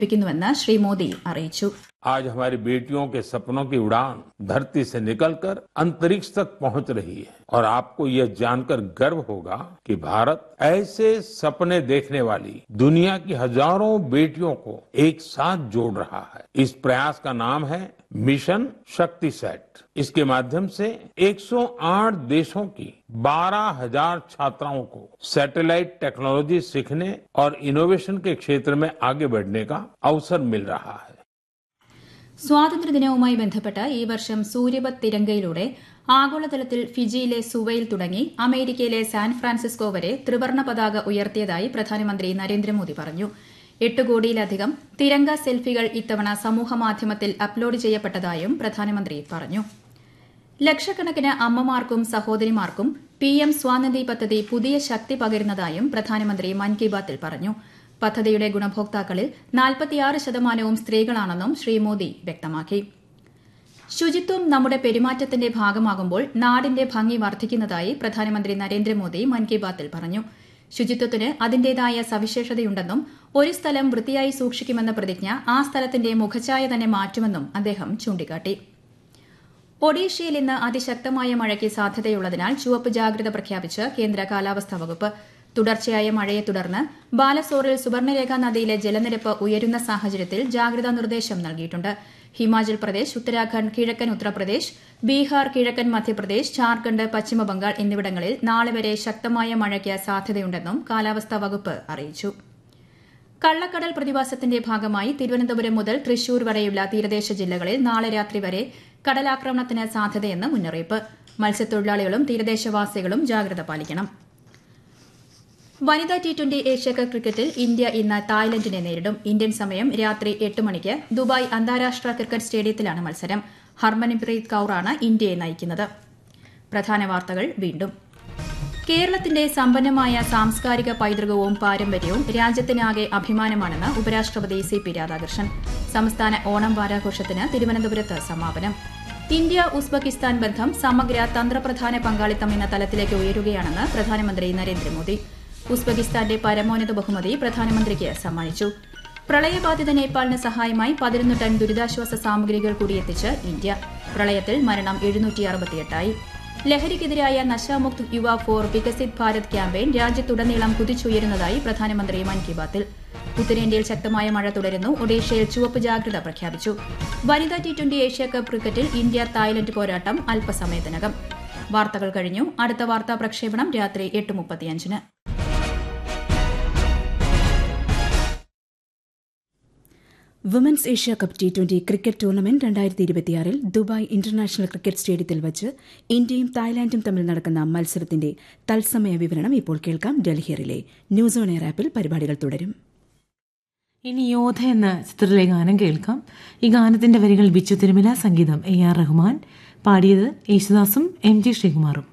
പ്പിക്കുന്നുവെന്ന് ശ്രീ മോദി അറിയിച്ചു आज हमारी बेटियों के सपनों की उड़ान धरती से निकलकर अंतरिक्ष तक पहुंच रही है और आपको यह जानकर गर्व होगा कि भारत ऐसे सपने देखने वाली दुनिया की हजारों बेटियों को एक साथ जोड़ रहा है इस प्रयास का नाम है मिशन शक्ति सेट इसके माध्यम से 108 देशों की 12,000 छात्राओं को सैटेलाइट टेक्नोलॉजी सीखने और इनोवेशन के क्षेत्र में आगे बढ़ने का अवसर मिल रहा है സ്വാതന്ത്ര്യദിനവുമായി ബന്ധപ്പെട്ട് ഈ വർഷം സൂര്യപത് തിരങ്കയിലൂടെ ആഗോളതലത്തിൽ ഫിജിയിലെ സുവയിൽ തുടങ്ങി അമേരിക്കയിലെ സാൻ ഫ്രാൻസിസ്കോ വരെ ത്രിവർണ പതാക ഉയർത്തിയതായി പ്രധാനമന്ത്രി നരേന്ദ്രമോദി പറഞ്ഞു എട്ട് കോടിയിലധികം തിരങ്ക സെൽഫികൾ ഇത്തവണ സമൂഹമാധ്യമത്തിൽ അപ്ലോഡ് ചെയ്യപ്പെട്ടതായും പ്രധാനമന്ത്രി പറഞ്ഞു ലക്ഷക്കണക്കിന് അമ്മമാർക്കും സഹോദരിമാർക്കും പി എം സ്വാനിധി പദ്ധതി പുതിയ ശക്തി പകരുന്നതായും പ്രധാനമന്ത്രി മൻ കി ബാത്തിൽ പറഞ്ഞു പദ്ധതിയുടെ ഗുണഭോക്താക്കളിൽ നാൽപ്പത്തിയാറ് ശതമാനവും സ്ത്രീകളാണെന്നും ശ്രീ മോദി വ്യക്തമാക്കി ശുചിത്വം നമ്മുടെ പെരുമാറ്റത്തിന്റെ ഭാഗമാകുമ്പോൾ നാടിന്റെ ഭംഗി വർദ്ധിക്കുന്നതായി പ്രധാനമന്ത്രി നരേന്ദ്രമോദി മൻ കി ബാത്തിൽ പറഞ്ഞു ശുചിത്വത്തിന് അതിന്റേതായ സവിശേഷതയുണ്ടെന്നും ഒരു സ്ഥലം വൃത്തിയായി സൂക്ഷിക്കുമെന്ന പ്രതിജ്ഞ ആ സ്ഥലത്തിന്റെ മുഖഛായ തന്നെ മാറ്റുമെന്നും അദ്ദേഹം ചൂണ്ടിക്കാട്ടി ഒഡീഷയിൽ ഇന്ന് അതിശക്തമായ മഴയ്ക്ക് സാധ്യതയുള്ളതിനാൽ ചുവപ്പ് ജാഗ്രത പ്രഖ്യാപിച്ച് കേന്ദ്ര കാലാവസ്ഥാ വകുപ്പ് തുടർച്ചയായ മഴയെ തുടർന്ന് ബാലസോറിൽ സുവർണരേഖ നദിയിലെ ജലനിരപ്പ് ഉയരുന്ന സാഹചര്യത്തിൽ ജാഗ്രതാ നിർദ്ദേശം നൽകിയിട്ടുണ്ട് ഹിമാചൽ പ്രദേശ് ഉത്തരാഖണ്ഡ് കിഴക്കൻ ഉത്തർപ്രദേശ് ബീഹാർ കിഴക്കൻ മധ്യപ്രദേശ് ജാർഖണ്ഡ് പശ്ചിമബംഗാൾ എന്നിവിടങ്ങളിൽ നാളെ വരെ ശക്തമായ മഴയ്ക്ക് സാധ്യതയുണ്ടെന്നും കാലാവസ്ഥാ വകുപ്പ് അറിയിച്ചു കള്ളക്കടൽ പ്രതിഭാസത്തിന്റെ ഭാഗമായി തിരുവനന്തപുരം മുതൽ തൃശൂർ വരെയുള്ള തീരദേശ ജില്ലകളിൽ നാളെ രാത്രി വരെ കടലാക്രമണത്തിന് സാധ്യതയെന്ന് മുന്നറിയിപ്പ് മത്സ്യത്തൊഴിലാളികളും തീരദേശവാസികളും ജാഗ്രത പാലിക്കണം വനിതാ ടി ട്വന്റി ഏഷ്യാകപ്പ് ക്രിക്കറ്റിൽ ഇന്ത്യ ഇന്ന് തായ്ലൻഡിനെ നേരിടും ഇന്ത്യൻ സമയം രാത്രി എട്ട് മണിക്ക് ദുബായ് അന്താരാഷ്ട്ര ക്രിക്കറ്റ് സ്റ്റേഡിയത്തിലാണ് മത്സരം ഹർമൻപ്രീത് കൌറാണ് ഇന്ത്യയെ നയിക്കുന്നത് പ്രധാന വാർത്തകൾ വീണ്ടും കേരളത്തിന്റെ സമ്പന്നമായ സാംസ്കാരിക പൈതൃകവും പാരമ്പര്യവും രാജ്യത്തിനാകെ അഭിമാനമാണെന്ന് ഉപരാഷ്ട്രപതി സി പി രാധാകൃഷ്ണൻ സംസ്ഥാന ഓണം വാരാഘോഷത്തിന് തിരുവനന്തപുരത്ത് സമാപനം ഇന്ത്യ ഉസ്ബെക്കിസ്ഥാൻ ബന്ധം സമഗ്ര തന്ത്രപ്രധാന പങ്കാളിത്തം എന്ന തലത്തിലേക്ക് ഉയരുകയാണെന്ന് പ്രധാനമന്ത്രി നരേന്ദ്രമോദി ഉസ്ബെക്കിസ്ഥാന്റെ പരമോന്നത ബഹുമതി പ്രധാനമന്ത്രിക്ക് സമ്മാനിച്ചു പ്രളയബാധിത നേപ്പാളിന് സഹായമായി പതിനൊന്ന് ടൺ ദുരിതാശ്വാസ സാമഗ്രികൾ കൂടി എത്തിച്ച് ഇന്ത്യ പ്രളയത്തിൽ മരണം എഴുന്നൂറ്റി അറുപത്തിയെട്ടായി ലഹരിക്കെതിരായ നശാമുക്ത് യുവ ഫോർ വികസിത് ഭാരത് ക്യാമ്പയിൻ രാജ്യത്തുടനീളം കുതിച്ചുയരുന്നതായി പ്രധാനമന്ത്രി മൻ കി ബാത്തിൽ ഉത്തരേന്ത്യയിൽ ശക്തമായ മഴ തുടരുന്നു ഒഡീഷയിൽ ചുവപ്പ് ജാഗ്രത പ്രഖ്യാപിച്ചു വനിതാ ടി ട്വന്റി ഏഷ്യാകപ്പ് ക്രിക്കറ്റിൽ ഇന്ത്യ തായ്ലൻഡ് പോരാട്ടം അല്പസമയത്തിനകം വാർത്തകൾ കഴിഞ്ഞു അടുത്ത വാർത്താ പ്രക്ഷേപണം രാത്രി എട്ട് മുപ്പത്തിയഞ്ചിന് women's Asia cup T twenty cricket tournament രണ്ടായിരത്തി ഇരുപത്തിയാറിൽ ദുബായ് ഇന്റർനാഷണൽ ക്രിക്കറ്റ് സ്റ്റേഡിയത്തിൽ വച്ച് ഇന്ത്യയും തായ്ലാന്റും തമ്മിൽ നടക്കുന്ന മത്സരത്തിന്റെ തത്സമയ വിവരണം ഇപ്പോൾ കേൾക്കാം ഡൽഹിയറിലെ ന്യൂസ് ഓൺ എയർ ആപ്പിൽ പരിപാടികൾ തുടരും ഇനി യോധ എന്ന ചിത്രത്തിലെ ഗാനം കേൾക്കാം ഈ ഗാനത്തിന്റെ വരികൾ ബിച്ചു തിരുമല സംഗീതം എ ആർ റഹ്മാൻ പാടിയത് യേശുദാസും എം ജി ശ്രീകുമാറും